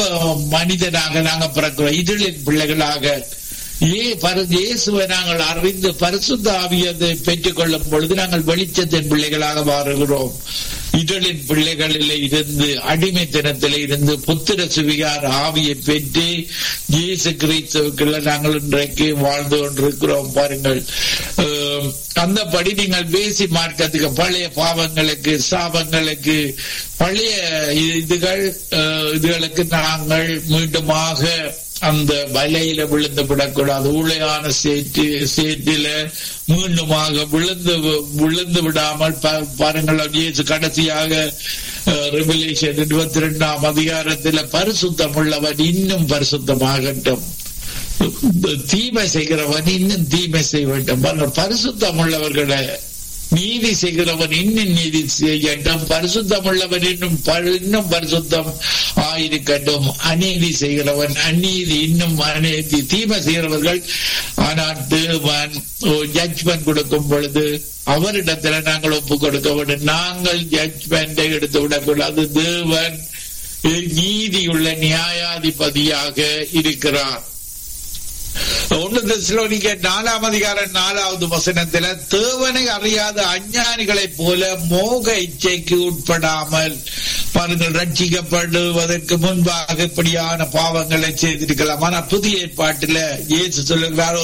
மனிதனாக நாங்க பிறக்கிறோம் இருளின் பிள்ளைகளாக ஏ பர இயேசுவை நாங்கள் அறிந்து பரிசுத்த ஆவியதை பெற்றுக் கொள்ளும் பொழுது நாங்கள் வெளிச்சத்தின் பிள்ளைகளாக மாறுகிறோம் இதழின் பிள்ளைகளில் இருந்து அடிமைத்தனத்தில் இருந்து புத்திர சுவிகார் ஆவியை பெற்று இயேசு கிறிஸ்துவுக்குள்ள நாங்கள் இன்றைக்கு வாழ்ந்து கொண்டிருக்கிறோம் பாருங்கள் அஹ், அந்தபடி நீங்கள் பேசி மார்க்கத்துக்கு பழைய பாவங்களுக்கு சாபங்களுக்கு பழைய இதுகள் அஹ், இதுகளுக்கு நாங்கள் மீண்டுமாக அந்த வலையில விழுந்து விடக்கூடாது ஊழையான சேற்று சேற்றில மீண்டுமாக விழுந்து விழுந்து விடாமல் பா- பாருங்கள் இயேசு கடைசியாக ரெவலேஷன் இருபத்தி ரெண்டாம் அதிகாரத்தில் பரிசுத்தம் உள்ளவன் இன்னும் பரிசுத்தமாகட்டும் தீமை செய்கிறவன் இன்னும் தீமை செய்ய வேண்டும் பாருங்கள், பரிசுத்தம் உள்ளவர்களை நீதி செய்கிறவன் இன்னும் நீதி செய்யட்டும் பரிசுத்தம் உள்ளவன் இன்னும் ப- இன்னும் பரிசுத்தம் ஆயிருக்கட்டும் அநீதி செய்கிறவன் அநீதி இன்னும் அநீதி தீமை செய்கிறவர்கள் ஆனால் தேவன் ஜட்ஜ்மெண்ட் கொடுக்கும் பொழுது அவரிடத்துல நாங்கள் ஒப்பு கொடுக்க வேண்டும் நாங்கள் ஜட்ஜ்மெண்டை எடுத்து விடக்கூடாது தேவன் நீதியுள்ள நியாயாதிபதியாக இருக்கிறார் ஒன்று தெசலோனிக்க நாலாம் அதிகாரம் நாலாவது வசனத்துல தேவனை அறியாத அஞ்ஞானிகளைப் போல மோக இச்சைக்கு உட்படாமல் பாருங்கள் ரட்சிக்கப்படுவதற்கு முன்பாக இப்படியான பாவங்களை செய்திருக்கலாம் ஆனா புதிய ஏற்பாட்டில் இயேசு சொல்லுகிறார்